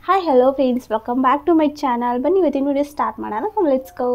Hi hello friends welcome back to my channel ಬನ್ನಿ ಇವತ್ತಿನ video start ಮಾಡೋಣ let's go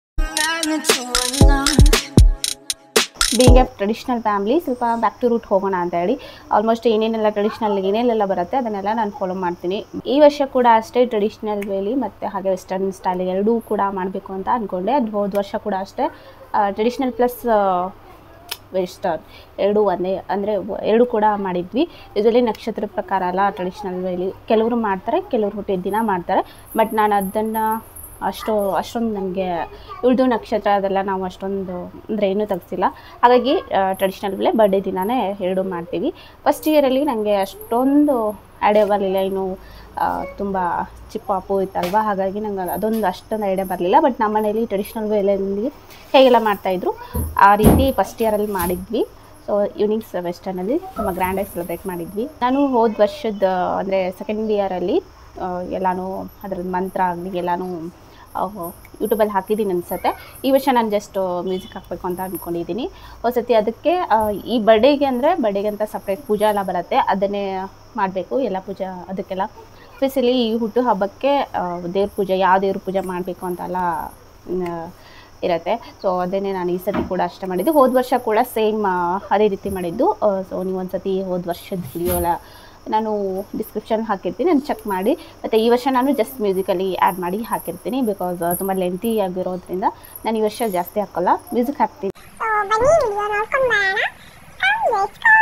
being a traditional family ಸ್ವಲ್ಪ back to root ಹೋಗೋಣ ಅಂತ ಹೇಳಿ ಆಲ್ಮೋಸ್ಟ್ ಏನೇನೆಲ್ಲ ಟ್ರೆಡಿಷ್ನಲ್ ಏನೇನೆಲ್ಲ ಬರುತ್ತೆ ಅದನ್ನೆಲ್ಲ ನಾನು ಫಾಲೋ ಮಾಡ್ತೀನಿ ಈ ವರ್ಷ ಕೂಡ ಅಷ್ಟೇ ಟ್ರೆಡಿಷ್ನಲ್ ವೇಲಿ ಮತ್ತು ಹಾಗೆ ವೆಸ್ಟರ್ನ್ ಸ್ಟೈಲ್ ಎರಡೂ ಕೂಡ ಮಾಡಬೇಕು ಅಂತ ಅಂದ್ಕೊಂಡೆ ಅದು ಹೋದ ವರ್ಷ ಕೂಡ ಅಷ್ಟೇ ಟ್ರೆಡಿಷ್ನಲ್ ಪ್ಲಸ್ ವೆಸ್ಟರ್ನ್ ಎರಡೂ ಒಂದೇ ಅಂದರೆ ಎರಡು ಕೂಡ ಮಾಡಿದ್ವಿ ಯೂಸಲಿ ನಕ್ಷತ್ರದ ಪ್ರಕಾರ ಅಲ್ಲ ಟ್ರೆಡಿಷ್ನಲ್ ವೇಲಿ ಕೆಲವರು ಮಾಡ್ತಾರೆ ಕೆಲವರು ಹುಟ್ಟಿದ ದಿನ ಮಾಡ್ತಾರೆ ಬಟ್ ನಾನು ಅದನ್ನು ಅಷ್ಟು ಅಷ್ಟೊಂದು ನನಗೆ ಉಳಿದು ನಕ್ಷತ್ರ ಅದೆಲ್ಲ ನಾವು ಅಷ್ಟೊಂದು ಅಂದರೆ ಏನೂ ತೆಗ್ಸಿಲ್ಲ ಹಾಗಾಗಿ ಟ್ರೆಡಿಷ್ನಲ್ ವೇಲೆ ಬರ್ಡೇ ದಿನವೇ ಎರಡು ಮಾಡ್ತೀವಿ ಫಸ್ಟ್ ಇಯರಲ್ಲಿ ನನಗೆ ಅಷ್ಟೊಂದು ಐಡಿಯಾ ಬರಲಿಲ್ಲ ಇನ್ನು ತುಂಬ ಚಿಕ್ಕ ಪಾಪು ಇತ್ತಲ್ವ ಹಾಗಾಗಿ ನಂಗೆ ಅದೊಂದು ಅಷ್ಟೊಂದು ಐಡಿಯಾ ಬರಲಿಲ್ಲ ಬಟ್ ನಮ್ಮ ಮನೇಲಿ ಟ್ರೆಡಿಷ್ನಲ್ ವೇಲೆಯಲ್ಲಿ ಹೇಗೆಲ್ಲ ಮಾಡ್ತಾಯಿದ್ರು ಆ ರೀತಿ ಫಸ್ಟ್ ಇಯರಲ್ಲಿ ಮಾಡಿದ್ವಿ ಸೊ ಈವ್ನಿಂಗ್ಸ್ ವೆಸ್ಟರ್ನಲ್ಲಿ ತುಂಬ ಗ್ರ್ಯಾಂಡಾಗಿ ಸೆಲೆಬ್ರೇಟ್ ಮಾಡಿದ್ವಿ ನಾನು ಹೋದ ವರ್ಷದ ಅಂದರೆ ಸೆಕೆಂಡ್ ಇಯರಲ್ಲಿ ಎಲ್ಲನೂ ಅದ್ರದ್ದು ಮಂತ್ರ ಆಗಲಿ ಎಲ್ಲನೂ ಯೂಟ್ಯೂಬಲ್ಲಿ ಹಾಕಿದ್ದೀನಿ ಅನಿಸುತ್ತೆ ಈ ವರ್ಷ ನಾನು ಜಸ್ಟ್ ಮ್ಯೂಸಿಕ್ ಹಾಕಬೇಕು ಅಂತ ಅಂದ್ಕೊಂಡಿದ್ದೀನಿ ಹೊಸತಿ ಅದಕ್ಕೆ ಈ ಬರ್ಡೇಗೆ ಅಂದರೆ ಬರ್ಡೇಗೆ ಅಂತ ಸಪ್ರೇಟ್ ಪೂಜಾ ಎಲ್ಲ ಬರುತ್ತೆ ಅದನ್ನೇ ಮಾಡಬೇಕು ಎಲ್ಲ ಪೂಜಾ ಅದಕ್ಕೆಲ್ಲ ಸ್ಪೆಷಲಿ ಈ ಹುಟ್ಟು ಹಬ್ಬಕ್ಕೆ ದೇವ್ರ ಪೂಜೆ ಯಾವ ದೇವ್ರ ಪೂಜೆ ಮಾಡಬೇಕು ಅಂತೆಲ್ಲ ಇರುತ್ತೆ ಸೊ ಅದನ್ನೇ ನಾನು ಈ ಸತಿ ಕೂಡ ಅಷ್ಟೇ ಮಾಡಿದ್ದು ಹೋದ ವರ್ಷ ಕೂಡ ಸೇಮ್ ಅದೇ ರೀತಿ ಮಾಡಿದ್ದು ಸೊ ನೀವು ಒಂದು ಸತಿ ಹೋದ ವರ್ಷದ ವಿಡಿಯೋ ಎಲ್ಲ ನಾನು ಡಿಸ್ಕ್ರಿಪ್ಷನ್ ಹಾಕಿರ್ತೀನಿ ನಾನು ಚೆಕ್ ಮಾಡಿ ಮತ್ತು ಈ ವರ್ಷ ನಾನು ಜಸ್ಟ್ ಮ್ಯೂಸಿಕಲ್ಲಿ ಆ್ಯಡ್ ಮಾಡಿ ಹಾಕಿರ್ತೀನಿ ಬಿಕಾಸ್ ತುಂಬ ಲೆಂತಿ ಆಗಿರೋದ್ರಿಂದ ನಾನು ಈ ವರ್ಷ ಜಾಸ್ತಿ ಹಾಕೋಲ್ಲ ಮ್ಯೂಸಿಕ್ ಹಾಕ್ತೀನಿ ಸೊ ಬನ್ನಿ ವಿಡಿಯೋ ನೋಡ್ಕೊಂಡು ಬರೋಣ Come, let's go.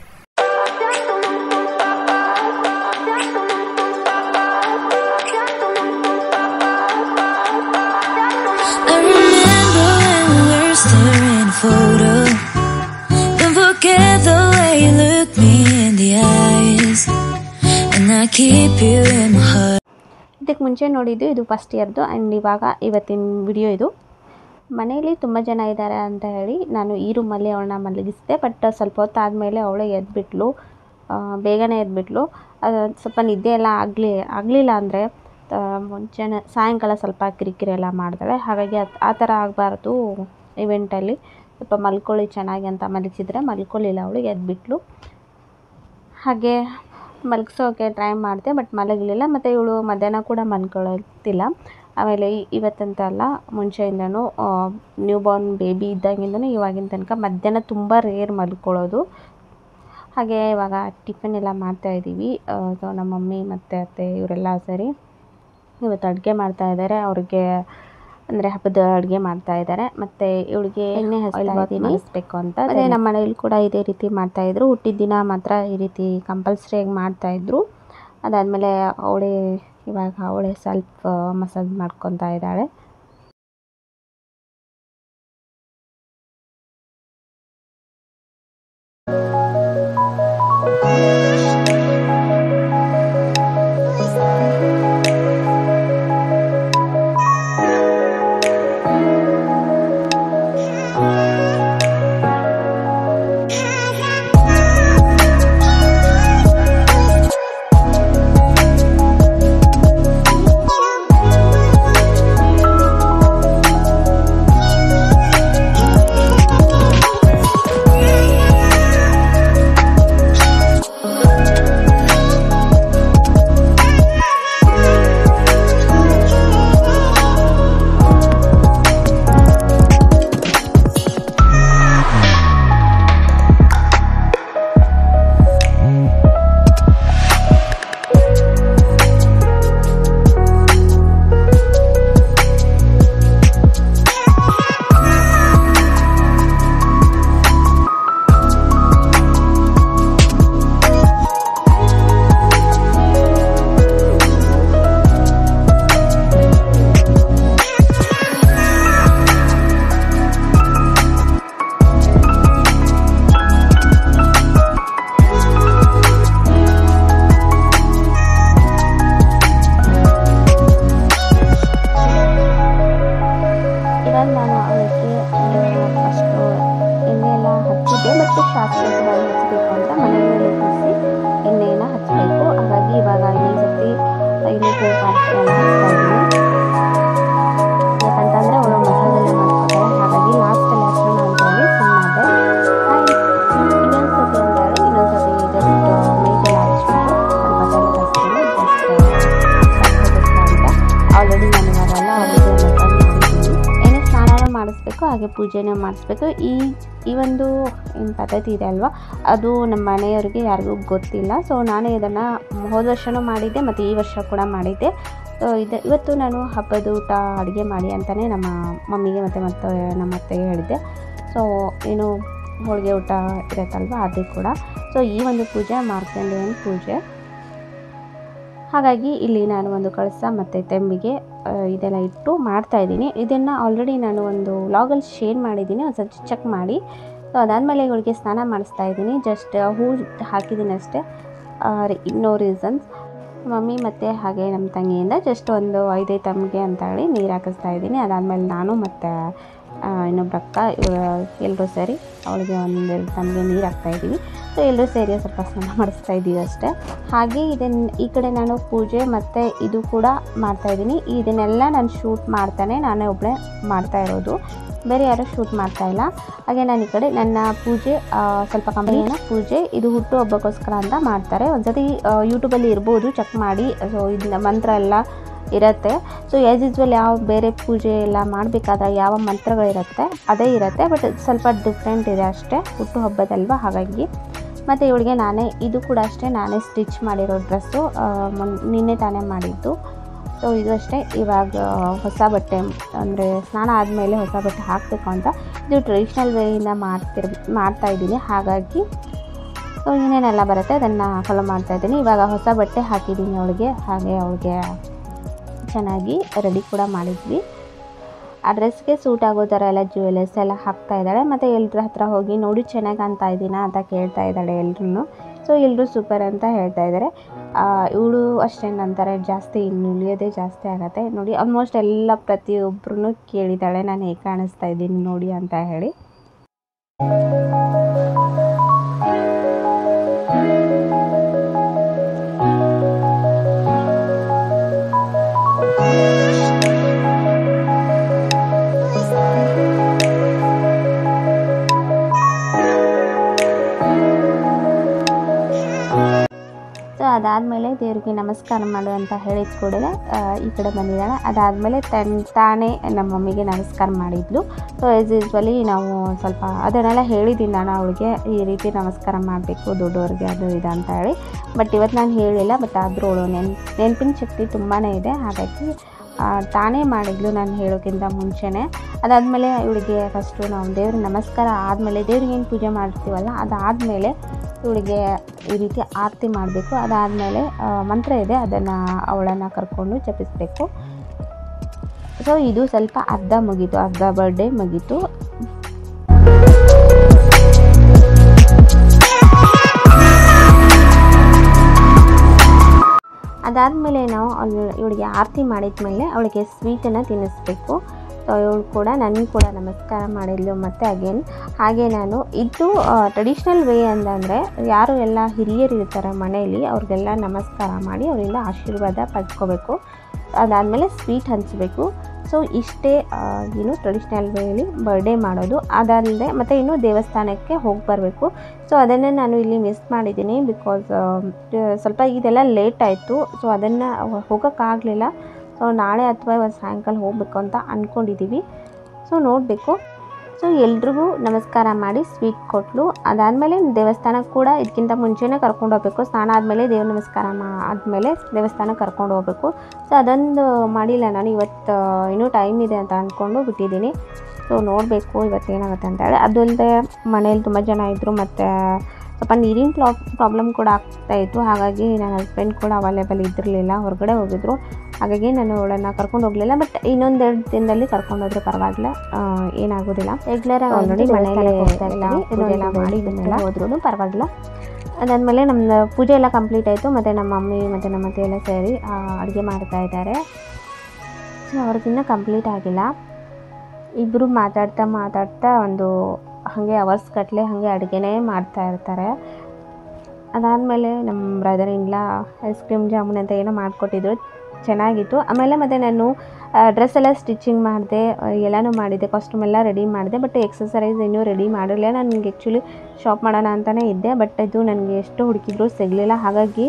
I remember when we were staring a photo. Don't forget the way you look me in the eyes. And I keep you in my heart. ಇದಕ್ಕೆ ಮುಂಚೆ ನೋಡಿದ್ದು ಇದು first ಇಯರ್ದು and ಇವಾಗ ಇವತ್ತಿನ video ಇದು ಮನೆಯಲ್ಲಿ ತುಂಬ ಜನ ಇದ್ದಾರೆ ಅಂತ ಹೇಳಿ ನಾನು ಈ ರೂಮಲ್ಲಿ ಅವಳನ್ನ ಮಲಗಿಸಿದೆ ಬಟ್ ಸ್ವಲ್ಪ ಹೊತ್ತಾದಮೇಲೆ ಅವಳೇ ಎದ್ಬಿಟ್ಲು ಆ, ಬೇಗನೆ ಎದ್ಬಿಟ್ಲು ಅದು ಸ್ವಲ್ಪ ನಿದ್ದೆ ಎಲ್ಲ ಆಗಲಿ ಆಗಲಿಲ್ಲ ಅಂದರೆ ಮುಂಚೆನೆ ಸಾಯಂಕಾಲ ಸ್ವಲ್ಪ ಕಿರಿಕಿರಿ ಎಲ್ಲ ಮಾಡ್ತಾಳೆ ಹಾಗಾಗಿ ಅದು ಆ ಥರ ಆಗಬಾರ್ದು ಇವೆಂಟಲ್ಲಿ ಸ್ವಲ್ಪ ಮಲ್ಕೊಳ್ಳಿ ಚೆನ್ನಾಗಿ ಅಂತ ಮಲಗಿಸಿದ್ರೆ ಮಲ್ಕೊಳ್ಳಿಲ್ಲ ಅವಳು ಎದ್ಬಿಟ್ಲು ಹಾಗೆ ಮಲಗಿಸೋಕೆ ಟ್ರೈ ಮಾಡಿದೆ ಬಟ್ ಮಲಗಲಿಲ್ಲ ಮತ್ತು ಇವಳು ಮಧ್ಯಾಹ್ನ ಕೂಡ ಮಲ್ಕೊಳ್ಳೋತಿಲ್ಲ ಆಮೇಲೆ ಇ- ಇವತ್ತಂತ ಅಲ್ಲ ಮುಂಚೆಯಿಂದನೂ ನ್ಯೂ ಬಾರ್ನ್ ಬೇಬಿ ಇದ್ದಾಗಿಂದನೂ ಇವಾಗಿನ ತನಕ ಮಧ್ಯಾಹ್ನ ತುಂಬ ರೇರ್ ಮಲ್ಕೊಳ್ಳೋದು ಹಾಗೆ ಇವಾಗ ಟಿಫನ್ ಎಲ್ಲ ಮಾಡ್ತಾಯಿದ್ದೀವಿ ಸೊ ನಮ್ಮ ಮಮ್ಮಿ ಮತ್ತು ಅತ್ತೆ ಇವರೆಲ್ಲ ಸೇರಿ ಇವತ್ತು ಅಡುಗೆ ಮಾಡ್ತಾ ಇದ್ದಾರೆ ಅವ್ರಿಗೆ ಅಂದರೆ ಹಬ್ಬದ ಅಡುಗೆ ಮಾಡ್ತಾ ಇದ್ದಾರೆ ಮತ್ತು ಇವಳಿಗೆ ಎಣ್ಣೆ ಹಚ್ಬೇಕು ಅಂತ ಅದೇ ನಮ್ಮ ಮನೇಲಿ ಕೂಡ ಇದೇ ರೀತಿ ಮಾಡ್ತಾಯಿದ್ರು ಹುಟ್ಟಿದ ದಿನ ಮಾತ್ರ ಈ ರೀತಿ ಕಂಪಲ್ಸರಿಯಾಗಿ ಮಾಡ್ತಾಯಿದ್ರು ಅದಾದಮೇಲೆ ಅವಳೇ ಇವಾಗ ಅವಳೇ ಸ್ವಲ್ಪ ಮಸಾಜ್ ಮಾಡ್ಕೊತಾ ಇದ್ದಾಳೆ ಆಲ್ರೆಡಿ ನಾನು ಇವಾಗೆಲ್ಲ ಅವರಿಗೆ ಮಾಡಿದ್ದೀನಿ ಏನೋ ಸ್ನಾನ ಮಾಡಿಸ್ಬೇಕು ಹಾಗೆ ಪೂಜೆನೂ ಮಾಡಿಸ್ಬೇಕು ಈ ಈ ಒಂದು ಏನು ಪದ್ಧತಿ ಇದೆ ಅಲ್ವಾ ಅದು ನಮ್ಮ ಮನೆಯವರಿಗೆ ಯಾರಿಗೂ ಗೊತ್ತಿಲ್ಲ ಸೊ ನಾನೇ ಇದನ್ನು ಹೋದ ವರ್ಷವೂ ಮಾಡಿದ್ದೆ ಮತ್ತು ಈ ವರ್ಷ ಕೂಡ ಮಾಡಿದ್ದೆ ಸೊ ಇದು ಇವತ್ತು ನಾನು ಹಬ್ಬದ ಊಟ ಅಡುಗೆ ಮಾಡಿ ಅಂತಲೇ ನಮ್ಮ ಮಮ್ಮಿಗೆ ಮತ್ತು ಮತ್ತು ನಮ್ಮ ಅತ್ತೆಗೆ ಹೇಳಿದ್ದೆ ಸೊ ಏನು ಹೋಳಿಗೆ ಊಟ ಇರುತ್ತಲ್ವ ಅದು ಕೂಡ ಸೊ ಈ ಒಂದು ಪೂಜೆ ಮಾರ್ಕಂಡೇಯನ ಪೂಜೆ ಹಾಗಾಗಿ ಇಲ್ಲಿ ನಾನು ಒಂದು ಕಳಸ ಮತ್ತು ತೆಂಬಿಗೆ ಆ, ಇದೆಲ್ಲ ಇಟ್ಟು ಮಾಡ್ತಾ ಇದ್ದೀನಿ ಇದನ್ನು ಆಲ್ರೆಡಿ ನಾನು ಒಂದು ವ್ಲಾಗಲ್ಲಿ ಶೇರ್ ಮಾಡಿದ್ದೀನಿ ಒಂದು ಸ್ವಲ್ಪ ಚೆಕ್ ಮಾಡಿ ಸೊ ಅದಾದಮೇಲೆ ಇವಳಿಗೆ ಸ್ನಾನ ಮಾಡಿಸ್ತಾ ಇದ್ದೀನಿ ಜಸ್ಟ್ ಹೂ ಹಾಕಿದ್ದೀನಿ ಅಷ್ಟೇ ನೋ ರೀಸನ್ಸ್ ಮಮ್ಮಿ ಮತ್ತು ಹಾಗೆ ನಮ್ಮ ತಂಗಿಯಿಂದ ಜಸ್ಟ್ ಒಂದು ಐದೈದು ತಮ್ಗೆ ಅಂತ ಹೇಳಿ ನೀರು ಹಾಕಿಸ್ತಾ ಇದ್ದೀನಿ ಅದಾದಮೇಲೆ ನಾನು ಮತ್ತು ಇನ್ನೊಬ್ಬ ಅಕ್ಕ ಎಲ್ಲರೂ ಸೇರಿ ಅವಳಿಗೆ ಒಂದೆರಡು ತಮಗೆ ನೀರು ಹಾಕ್ತಾ ಇದ್ದೀವಿ ಸೊ ಎಲ್ಲರೂ ಸೇರಿ ಸ್ವಲ್ಪ ಸ್ನಾನ ಮಾಡಿಸ್ತಾ ಇದ್ದೀವಿ ಅಷ್ಟೇ ಹಾಗೆ ಇದನ್ನು ಈ ಕಡೆ ನಾನು ಪೂಜೆ ಮತ್ತು ಇದು ಕೂಡ ಮಾಡ್ತಾ ಇದ್ದೀನಿ ಇದನ್ನೆಲ್ಲ ನಾನು ಶೂಟ್ ಮಾಡ್ತಾನೆ ನಾನೇ ಒಬ್ಬಳೇ ಮಾಡ್ತಾ ಇರೋದು ಬೇರೆ ಯಾರೂ ಶೂಟ್ ಮಾಡ್ತಾ ಇಲ್ಲ ಹಾಗೆ ನಾನು ಈ ಕಡೆ ನನ್ನ ಪೂಜೆ ಆ, ಸ್ವಲ್ಪ ಕಂಪನಿನ ಪೂಜೆ ಇದು ಹುಟ್ಟು ಹಬ್ಬಕ್ಕೋಸ್ಕರ ಅಂತ ಮಾಡ್ತಾರೆ ಒಂದ್ಸತಿ ಯೂಟ್ಯೂಬಲ್ಲಿ ಇರ್ಬೋದು ಚೆಕ್ ಮಾಡಿ ಸೊ ಇದನ್ನ ಮಂತ್ರ ಎಲ್ಲ ಇರುತ್ತೆ ಸೊ ಆ್ಯಸ್ ಯೂಸ್ವಲ್ ಯಾವ ಬೇರೆ ಪೂಜೆ ಎಲ್ಲ ಮಾಡಬೇಕಾದ್ರೆ ಯಾವ ಮಂತ್ರಗಳಿರುತ್ತೆ ಅದೇ ಇರುತ್ತೆ ಬಟ್ ಸ್ವಲ್ಪ ಡಿಫ್ರೆಂಟ್ ಇದೆ ಅಷ್ಟೇ ಹುಟ್ಟು ಹಬ್ಬದಲ್ವ ಹಾಗಾಗಿ ಮತ್ತು ಇವಳಿಗೆ ನಾನೇ ಇದು ಕೂಡ ಅಷ್ಟೇ ನಾನೇ ಸ್ಟಿಚ್ ಮಾಡಿರೋ ಡ್ರೆಸ್ಸು ಮೊನ್ ನಿನ್ನೆ ತಾನೇ ಮಾಡಿದ್ದು ಸೊ ಇದು ಅಷ್ಟೇ ಇವಾಗ ಹೊಸ ಬಟ್ಟೆ ಅಂದರೆ ಸ್ನಾನ ಆದಮೇಲೆ ಹೊಸ ಬಟ್ಟೆ ಹಾಕಬೇಕು ಅಂತ ಇದು ಟ್ರೆಡಿಷ್ನಲ್ ವೇಯಿಂದ ಮಾಡ್ತಿರ್ ಮಾಡ್ತಾ ಇದ್ದೀನಿ ಹಾಗಾಗಿ ಸೊ ಏನೇನೆಲ್ಲ ಬರುತ್ತೆ ಅದನ್ನು ಫಾಲೋ ಮಾಡ್ತಾ ಇದ್ದೀನಿ ಇವಾಗ ಹೊಸ ಬಟ್ಟೆ ಹಾಕಿದ್ದೀನಿ ಅವಳಿಗೆ ಹಾಗೆ ಅವಳಿಗೆ ಚೆನ್ನಾಗಿ ರೆಡಿ ಕೂಡ ಮಾಡಿದ್ವಿ ಆ ಡ್ರೆಸ್ಗೆ ಸೂಟ್ ಆಗೋ ಥರ ಎಲ್ಲ ಜ್ಯುವೆಲರ್ಸ್ ಎಲ್ಲ ಹಾಕ್ತಾ ಇದ್ದಾಳೆ ಮತ್ತು ಎಲ್ರ ಹತ್ರ ಹೋಗಿ ನೋಡಿ ಚೆನ್ನಾಗಿ ಕಾಣ್ತಾ ಇದ್ದೀನಾ ಅಂತ ಕೇಳ್ತಾ ಇದ್ದಾಳೆ ಎಲ್ರೂ ಸೊ ಎಲ್ಲರೂ ಸೂಪರ್ ಅಂತ ಹೇಳ್ತಾ ಇದ್ದಾರೆ ಇವಳು ಅಷ್ಟೇ ನಂತರ ಜಾಸ್ತಿ ಇನ್ನು ಉಳಿಯೋದೇ ಜಾಸ್ತಿ ಆಗುತ್ತೆ ನೋಡಿ ಆಲ್ಮೋಸ್ಟ್ ಎಲ್ಲ ಪ್ರತಿಯೊಬ್ಬರೂ ಕೇಳಿದ್ದಾಳೆ ನಾನು ಹೇಗೆ ಕಾಣಿಸ್ತಾ ಇದ್ದೀನಿ ನೋಡಿ ಅಂತ ಹೇಳಿ ಸೊ ಅದಾದಮೇಲೆ ದೇವರಿಗೆ ನಮಸ್ಕಾರ ಮಾಡು ಅಂತ ಹೇಳಿದ ಕೂಡಲೇ ಆ, ಈ ಕಡೆ ಬಂದಿದ್ದಾಳೆ ಅದಾದಮೇಲೆ ತನ್ ತಾನೇ ನಮ್ಮ ಮಮ್ಮಿಗೆ ನಮಸ್ಕಾರ ಮಾಡಿದ್ಲು ಸೊ ಆ್ಯಸ್ ಯೂಸ್ವಲಿ ನಾವು ಸ್ವಲ್ಪ ಅದನ್ನೆಲ್ಲ ಹೇಳಿದ್ದೀನಿ ನಾನು ಅವಳಿಗೆ ಈ ರೀತಿ ನಮಸ್ಕಾರ ಮಾಡಬೇಕು ದೊಡ್ಡವ್ರಿಗೆ ಅದು ಇದು ಅಂತ ಹೇಳಿ ಬಟ್ ಇವತ್ತು ನಾನು ಹೇಳಿಲ್ಲ ಬಟ್ ಆದರೂ ಅವಳು ನೆನ್ ನೆನಪಿನ ಶಕ್ತಿ ತುಂಬಾ ಇದೆ ಹಾಗಾಗಿ ಆ, ತಾನೇ ಮಾಡಿದ್ಲು ನಾನು ಹೇಳೋಕ್ಕಿಂತ ಮುಂಚೆನೇ ಅದಾದಮೇಲೆ ಇವಳಿಗೆ ಫಸ್ಟು ನಾವು ದೇವ್ರಿಗೆ ನಮಸ್ಕಾರ ಆದಮೇಲೆ ದೇವ್ರಿಗೆ ಏನು ಪೂಜೆ ಮಾಡ್ತೀವಲ್ಲ ಅದಾದಮೇಲೆ ಇವಳಿಗೆ ಈ ರೀತಿ ಆರತಿ ಮಾಡಬೇಕು ಅದಾದಮೇಲೆ ಮಂತ್ರ ಇದೆ ಅದನ್ನು ಅವಳನ್ನು ಕರ್ಕೊಂಡು ಜಪಿಸಬೇಕು ಸೊ ಇದು ಸ್ವಲ್ಪ ಅರ್ಧ ಮುಗೀತು ಅರ್ಧ ಬರ್ಡೇ ಮುಗೀತು ಅದಾದಮೇಲೆ ನಾವು ಅವ್ಳು ಇವಳಿಗೆ ಆರತಿ ಮಾಡಿದ್ಮೇಲೆ ಅವಳಿಗೆ ಸ್ವೀಟನ್ನು ತಿನ್ನಿಸ್ಬೇಕು ಸೊ ಇವಳು ಕೂಡ ನನಗೂ ಕೂಡ ನಮಸ್ಕಾರ ಮಾಡಿದ್ಲು ಮತ್ತು ಅಗೇನ್ ಹಾಗೆ ನಾನು ಇದು ಟ್ರೆಡಿಷ್ನಲ್ ವೇ ಅಂತಂದರೆ ಯಾರು ಎಲ್ಲ ಹಿರಿಯರು ಇರ್ತಾರೆ ಮನೆಯಲ್ಲಿ ಅವ್ರಿಗೆಲ್ಲ ನಮಸ್ಕಾರ ಮಾಡಿ ಅವರಿಂದ ಆಶೀರ್ವಾದ ಪಡ್ಕೋಬೇಕು ಅದಾದಮೇಲೆ ಸ್ವೀಟ್ ಹಂಚಬೇಕು ಸೊ ಇಷ್ಟೇ ಆ, ಏನು ಟ್ರೆಡಿಷ್ನಲ್ ವೇಲಿ ಬರ್ಡೇ ಮಾಡೋದು ಅದಲ್ಲದೆ ಮತ್ತು ಇನ್ನು ದೇವಸ್ಥಾನಕ್ಕೆ ಹೋಗಿ ಬರಬೇಕು ಸೊ ಅದನ್ನೇ ನಾನು ಇಲ್ಲಿ ಮಿಸ್ ಮಾಡಿದ್ದೀನಿ ಬಿಕಾಸ್ ಸ್ವಲ್ಪ ಇದೆಲ್ಲ ಲೇಟ್ ಆಯಿತು ಸೊ ಅದನ್ನು ಹೋಗೋಕ್ಕಾಗಲಿಲ್ಲ ಸೊ ನಾಳೆ ಅಥವಾ ಇವತ್ತು ಸಾಯಂಕಾಲ ಹೋಗಬೇಕು ಅಂತ ಅಂದ್ಕೊಂಡಿದ್ದೀವಿ ಸೊ ನೋಡಬೇಕು ಸೊ ಎಲ್ರಿಗೂ ನಮಸ್ಕಾರ ಮಾಡಿ ಸ್ವೀಟ್ ಕೊಟ್ಟಲು ಅದಾದಮೇಲೆ ದೇವಸ್ಥಾನಕ್ಕೆ ಕೂಡ ಇದಕ್ಕಿಂತ ಮುಂಚೆನೇ ಕರ್ಕೊಂಡು ಹೋಗ್ಬೇಕು ಸ್ನಾನ ಆದಮೇಲೆ ದೇವ್ರ ನಮಸ್ಕಾರ ಮಾ ಆದಮೇಲೆ ದೇವಸ್ಥಾನಕ್ಕೆ ಕರ್ಕೊಂಡು ಹೋಗ್ಬೇಕು ಸೊ ಅದೊಂದು ಮಾಡಿಲ್ಲ ನಾನು ಇವತ್ತು ಇನ್ನೂ ಟೈಮ್ ಇದೆ ಅಂತ ಅಂದ್ಕೊಂಡು ಬಿಟ್ಟಿದ್ದೀನಿ ಸೊ ನೋಡಬೇಕು ಇವತ್ತು ಏನಾಗುತ್ತೆ ಅಂತ ಹೇಳಿ ಅದಲ್ಲದೆ ಮನೇಲಿ ತುಂಬ ಜನ ಇದ್ದರು ಮತ್ತು ಸ್ವಲ್ಪ ನೀರಿನ ಪ್ಲಾ ಪ್ರಾಬ್ಲಮ್ ಕೂಡ ಆಗ್ತಾ ಇತ್ತು ಹಾಗಾಗಿ ನನ್ನ ಹಸ್ಬೆಂಡ್ ಕೂಡ ಅವೈಲೇಬಲ್ ಇದ್ದಿರಲಿಲ್ಲ ಹೊರಗಡೆ ಹೋಗಿದ್ರು ಹಾಗಾಗಿ ನಾನು ಅವಳನ್ನು ಕರ್ಕೊಂಡು ಹೋಗಲಿಲ್ಲ ಬಟ್ ಇನ್ನೊಂದೆರಡು ದಿನದಲ್ಲಿ ಕರ್ಕೊಂಡು ಹೋದ್ರೆ ಪರವಾಗಿಲ್ಲ ಆ, ಏನಾಗೋದಿಲ್ಲ ರೆಗ್ಯುಲರ್ ಆಲ್ರೆಡಿ ಮನೆಯಲ್ಲಿ ಎಲ್ಲ ಪೂಜೆ ಎಲ್ಲ ಮಾಡಿದ್ದನ್ನೆಲ್ಲ ಹೋದ್ರೂ ಪರವಾಗಿಲ್ಲ ಅದಾದಮೇಲೆ ನಮ್ಮದು ಪೂಜೆ ಎಲ್ಲ ಕಂಪ್ಲೀಟ್ ಆಯಿತು ಮತ್ತು ನಮ್ಮ ಮಮ್ಮಿ ಮತ್ತು ನಮ್ಮ ಅತ್ತೆ ಎಲ್ಲ ಸೇರಿ ಅಡುಗೆ ಮಾಡ್ತಾ ಇದ್ದಾರೆ ಸೊ ಅವ್ರಿಗಿನ್ನೂ ಕಂಪ್ಲೀಟ್ ಆಗಿಲ್ಲ ಇಬ್ಬರು ಮಾತಾಡ್ತಾ ಮಾತಾಡ್ತಾ ಒಂದು ಹಾಗೆ ಅವರ್ಸ್ ಗಟ್ಟಲೆ ಹಾಗೆ ಅಡುಗೆನೇ ಮಾಡ್ತಾ ಇರ್ತಾರೆ ಅದಾದಮೇಲೆ ನಮ್ಮ ಬ್ರದರ್ ಇಲ್ಲ ಐಸ್ ಕ್ರೀಮ್ ಜಾಮೂನ್ ಅಂತ ಏನೋ ಮಾಡಿಕೊಟ್ಟಿದ್ರು ಚೆನ್ನಾಗಿತ್ತು ಆಮೇಲೆ ಮತ್ತು ನಾನು ಡ್ರೆಸ್ ಎಲ್ಲ ಸ್ಟಿಚಿಂಗ್ ಮಾಡಿದೆ ಎಲ್ಲನೂ ಮಾಡಿದೆ ಕಾಸ್ಟ್ಯೂಮ್ ಎಲ್ಲ ರೆಡಿ ಮಾಡಿದೆ ಬಟ್ ಎಕ್ಸಸೈಸ್ ಇನ್ನೂ ರೆಡಿ ಮಾಡಿರಲಿಲ್ಲ ನನಗೆ ಆ್ಯಕ್ಚುಲಿ ಶಾಪ್ ಮಾಡೋಣ ಅಂತಲೇ ಇದ್ದೆ ಬಟ್ ಇದು ನನಗೆ ಎಷ್ಟು ಹುಡುಕಿದ್ರು ಸಿಗಲಿಲ್ಲ ಹಾಗಾಗಿ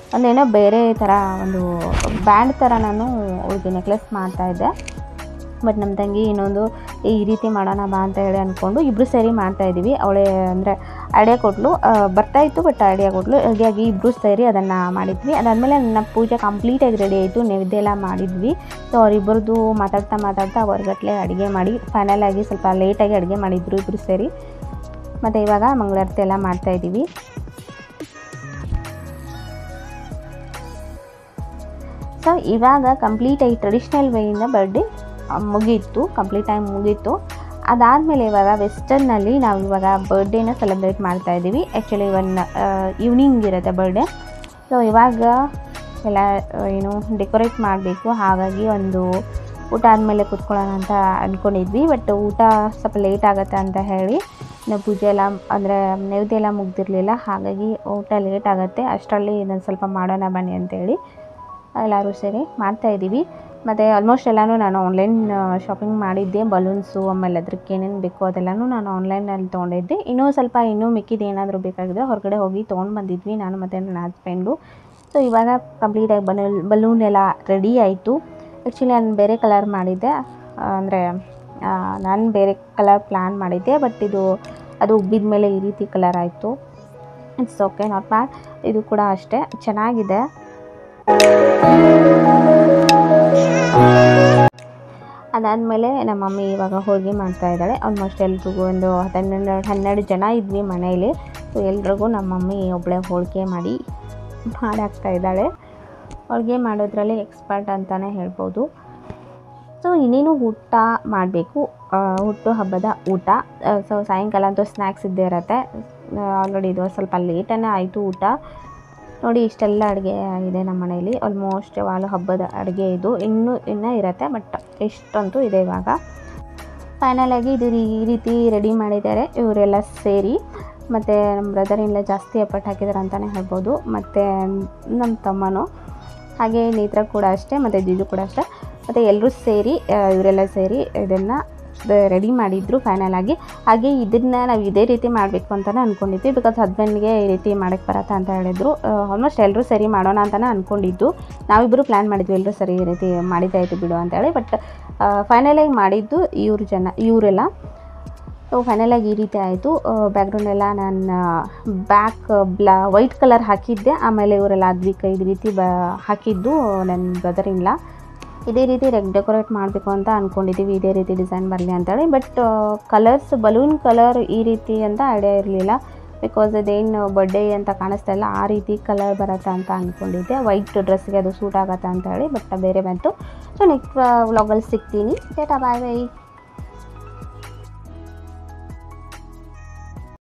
ಒಂದೇನೋ ಬೇರೆ ಥರ ಒಂದು ಬ್ಯಾಂಡ್ ಥರ ನಾನು ಅವಳಿಗೆ ನೆಕ್ಲೆಸ್ ಮಾಡ್ತಾಯಿದ್ದೆ ಬಟ್ ನಮ್ಮ ತಂಗಿ ಇನ್ನೊಂದು ಈ ರೀತಿ ಮಾಡೋಣ ಬಾ ಅಂತ ಹೇಳಿ ಅಂದ್ಕೊಂಡು ಇಬ್ಬರು ಸೇರಿ ಮಾಡ್ತಾಯಿದ್ದೀವಿ ಅವಳೇ ಅಂದರೆ ಐಡಿಯಾ ಕೊಟ್ಲು ಆ, ಬರ್ತಾ ಇತ್ತು ಬಟ್ ಐಡಿಯಾ ಕೊಟ್ಲು ಹಾಗಾಗಿ ಇಬ್ಬರು ಸೇರಿ ಅದನ್ನು ಮಾಡಿದ್ವಿ ಅದಾದಮೇಲೆ ನನ್ನ ಪೂಜೆ ಕಂಪ್ಲೀಟಾಗಿ ರೆಡಿ ಆಯಿತು ನೈವೇದ್ಯ ಎಲ್ಲ ಮಾಡಿದ್ವಿ ಸೊ ಅವರಿಬ್ಬರದು ಮಾತಾಡ್ತಾ ಮಾತಾಡ್ತಾ ಹೊರಗಟ್ಲೆ ಅಡುಗೆ ಮಾಡಿ ಫೈನಲ್ ಆಗಿ ಸ್ವಲ್ಪ ಲೇಟಾಗಿ ಅಡುಗೆ ಮಾಡಿದ್ರು ಇಬ್ಬರು ಸೇರಿ ಮತ್ತು ಇವಾಗ ಮಂಗಳಾರತಿ ಎಲ್ಲ ಮಾಡ್ತಾಯಿದ್ದೀವಿ ಸೊ ಇವಾಗ ಕಂಪ್ಲೀಟಾಗಿ ಟ್ರೆಡಿಷ್ನಲ್ ವೇಯಿಂದ ಬರ್ಡೇ ಮುಗೀತು ಕಂಪ್ಲೀಟಾಗಿ ಮುಗೀತು ಅದಾದಮೇಲೆ ಇವಾಗ ವೆಸ್ಟರ್ನಲ್ಲಿ ನಾವು ಇವಾಗ ಬರ್ಡೇನ ಸೆಲೆಬ್ರೇಟ್ ಮಾಡ್ತಾ ಇದ್ದೀವಿ ಆ್ಯಕ್ಚುಲಿ ಒನ್ ಈವ್ನಿಂಗ್ ಇರುತ್ತೆ ಬರ್ಡೇ ಸೊ ಇವಾಗ ಎಲ್ಲ ಆ, ಏನು ಡೆಕೋರೇಟ್ ಮಾಡಬೇಕು ಹಾಗಾಗಿ ಒಂದು ಊಟ ಆದಮೇಲೆ ಕೂತ್ಕೊಳ್ಳೋಣ ಅಂತ ಅಂದ್ಕೊಂಡಿದ್ವಿ ಬಟ್ ಊಟ ಸ್ವಲ್ಪ ಲೇಟ್ ಆಗುತ್ತೆ ಅಂತ ಹೇಳಿ ನಾವು ಪೂಜೆ ಎಲ್ಲ ಅಂದರೆ ನೈವೇದ್ಯ ಎಲ್ಲ ಮುಗ್ದಿರಲಿಲ್ಲ ಹಾಗಾಗಿ ಊಟ ಲೇಟ್ ಆಗುತ್ತೆ ಅಷ್ಟರಲ್ಲಿ ಇದನ್ನು ಸ್ವಲ್ಪ ಮಾಡೋಣ ಬನ್ನಿ ಅಂತೇಳಿ ಎಲ್ಲರೂ ಸೇರಿ ಮಾಡ್ತಾಯಿದ್ದೀವಿ ಮತ್ತು ಆಲ್ಮೋಸ್ಟ್ ಎಲ್ಲನೂ ನಾನು ಆನ್ಲೈನ್ ಶಾಪಿಂಗ್ ಮಾಡಿದ್ದೆ ಬಲೂನ್ಸು ಆಮೇಲೆ ಅದಕ್ಕೆ ಏನೇನು ಬೇಕೋ ಅದೆಲ್ಲನೂ ನಾನು ಆನ್ಲೈನಲ್ಲಿ ತೊಗೊಂಡಿದ್ದೆ ಇನ್ನೂ ಸ್ವಲ್ಪ ಇನ್ನೂ ಮಿಕ್ಕಿದ್ದು ಏನಾದರೂ ಬೇಕಾಗಿದ್ರೆ ಹೊರಗಡೆ ಹೋಗಿ ತೊಗೊಂಡು ಬಂದಿದ್ವಿ ನಾನು ಮತ್ತು ನನ್ನ ಹಸ್ಬೆಂಡು ಸೊ ಇವಾಗ ಕಂಪ್ಲೀಟಾಗಿ ಬಲೂನ್ ಬಲೂನ್ ಎಲ್ಲ ರೆಡಿ ಆಯಿತು ಆ್ಯಕ್ಚುಲಿ ನಾನು ಬೇರೆ ಕಲರ್ ಮಾಡಿದ್ದೆ ಅಂದರೆ ನಾನು ಬೇರೆ ಕಲರ್ ಪ್ಲ್ಯಾನ್ ಮಾಡಿದ್ದೆ ಬಟ್ ಇದು ಅದು ಉಬ್ಬಿದ ಮೇಲೆ ಈ ರೀತಿ ಕಲರ್ ಆಯಿತು ಇಟ್ಸ್ ಓಕೆ ನಾಟ್ ಬ್ಯಾಡ್ ಇದು ಕೂಡ ಅಷ್ಟೇ ಚೆನ್ನಾಗಿದೆ ಅದಾದಮೇಲೆ ನಮ್ಮ ಮಮ್ಮಿ ಇವಾಗ ಹೋಳಿಗೆ ಮಾಡ್ತಾ ಇದ್ದಾಳೆ ಆಲ್ಮೋಸ್ಟ್ ಎಲ್ರಿಗೂ ಒಂದು ಹನ್ನೆರಡು ಹನ್ನೆರಡು ಜನ ಇದ್ವಿ ಮನೆಯಲ್ಲಿ ಸೊ ಎಲ್ರಿಗೂ ನಮ್ಮ ಮಮ್ಮಿ ಒಬ್ಬಳೆ ಹೋಳಿಗೆ ಮಾಡಿ ಮಾಡಾಕ್ತಾ ಇದ್ದಾಳೆ ಹೋಳಿಗೆ ಮಾಡೋದ್ರಲ್ಲಿ ಎಕ್ಸ್ಪರ್ಟ್ ಅಂತಲೇ ಹೇಳ್ಬೋದು ಸೊ ಇನ್ನೇನು ಊಟ ಮಾಡಬೇಕು ಹುಟ್ಟು ಹಬ್ಬದ ಊಟ ಸೊ ಸಾಯಂಕಾಲ ಅಂತೂ ಸ್ನ್ಯಾಕ್ಸ್ ಇದ್ದೇ ಇರುತ್ತೆ ಆಲ್ರೆಡಿ ಇದು ಸ್ವಲ್ಪ ಲೇಟನೇ ಆಯಿತು ಊಟ ನೋಡಿ ಇಷ್ಟೆಲ್ಲ ಅಡುಗೆ ಇದೆ ನಮ್ಮ ಮನೆಯಲ್ಲಿ ಆಲ್ಮೋಸ್ಟ್ ವಾಲು ಹಬ್ಬದ ಅಡುಗೆ ಇದು ಇನ್ನೂ ಇನ್ನೂ ಇರುತ್ತೆ ಬಟ್ ಇಷ್ಟಂತೂ ಇದೆ ಇವಾಗ ಫೈನಲ್ ಆಗಿ ಇದು ಈ ರೀತಿ ರೆಡಿ ಮಾಡಿದ್ದಾರೆ ಇವರೆಲ್ಲ ಸೇರಿ ಮತ್ತು ನಮ್ಮ ಬ್ರದರ್ ಎಲ್ಲ ಜಾಸ್ತಿ ಎಫರ್ಟ್ ಹಾಕಿದ್ದಾರೆ ಅಂತಲೇ ಹೇಳ್ಬೋದು ಮತ್ತು ನಮ್ಮ ತಮ್ಮನೂ ಹಾಗೆ ನೇತ್ರ ಕೂಡ ಅಷ್ಟೇ ಮತ್ತು ಜೀಜು ಕೂಡ ಅಷ್ಟೇ ಮತ್ತು ಎಲ್ಲರೂ ಸೇರಿ ಆ, ಇವರೆಲ್ಲ ಸೇರಿ ಇದನ್ನು ರೆಡಿ ಮಾಡಿದ್ರು ಫೈನಲ್ ಆಗಿ ಹಾಗೆ ಇದನ್ನು ನಾವು ಇದೇ ರೀತಿ ಮಾಡಬೇಕು ಅಂತಲೇ ಅಂದ್ಕೊಂಡಿದ್ವಿ ಬಿಕಾಸ್ ಹಸ್ಬೆಂಡ್ಗೆ ಈ ರೀತಿ ಮಾಡೋಕ್ಕೆ ಬರತ್ತಾ ಅಂತ ಹೇಳಿದ್ರು ಆಲ್ಮೋಸ್ಟ್ ಎಲ್ಲರೂ ಸರಿ ಮಾಡೋಣ ಅಂತಲೇ ಅಂದ್ಕೊಂಡಿದ್ದು ನಾವಿಬ್ಬರು ಪ್ಲ್ಯಾನ್ ಮಾಡಿದ್ವಿ ಎಲ್ಲರೂ ಸರಿ ಈ ರೀತಿ ಮಾಡಿದ್ದಾಯಿತು ಬಿಡು ಅಂತೇಳಿ ಬಟ್ ಫೈನಲಾಗಿ ಮಾಡಿದ್ದು ಇವ್ರ ಜನ ಇವರೆಲ್ಲ ಸೊ ಫೈನಲಾಗಿ ಈ ರೀತಿ ಆಯಿತು ಬ್ಯಾಕ್ಗ್ರೌಂಡ್ ಎಲ್ಲ ನಾನು ಬ್ಯಾಕ್ ಬ್ಲಾ ವೈಟ್ ಕಲರ್ ಹಾಕಿದ್ದೆ ಆಮೇಲೆ ಇವರೆಲ್ಲ ಅದ್ವಿಕ ಈ ರೀತಿ ಬ ಹಾಕಿದ್ದು ನನ್ನ ಬ್ರದರ್ ಇಲ್ಲ ಇದೇ ರೀತಿ ರೆಗ್ ಡೆಕೋರೇಟ್ ಮಾಡಬೇಕು ಅಂತ ಅಂದ್ಕೊಂಡಿದ್ದೀವಿ ಇದೇ ರೀತಿ ಡಿಸೈನ್ ಬರಲಿ ಅಂತೇಳಿ ಬಟ್ ಕಲರ್ಸ್ ಬಲೂನ್ ಕಲರ್ ಈ ರೀತಿ ಅಂತ ಐಡಿಯಾ ಇರಲಿಲ್ಲ ಬಿಕಾಸ್ ಅದೇನು ಬರ್ಡೇ ಅಂತ ಕಾಣಿಸ್ತಾ ಇಲ್ಲ ಆ ರೀತಿ ಕಲರ್ ಬರುತ್ತೆ ಅಂತ ಅಂದ್ಕೊಂಡಿದ್ದೆ ವೈಟ್ ಡ್ರೆಸ್ಗೆ ಅದು ಸೂಟ್ ಆಗುತ್ತೆ ಅಂತ ಹೇಳಿ ಬಟ್ ಬೇರೆ ಬಂತು ಸೊ ನೆಕ್ಸ್ಟ್ ವ್ಲಾಗಲ್ಲಿ ಸಿಗ್ತೀನಿ ಡೇಟಾ ಬಾಯ್ ಬೈ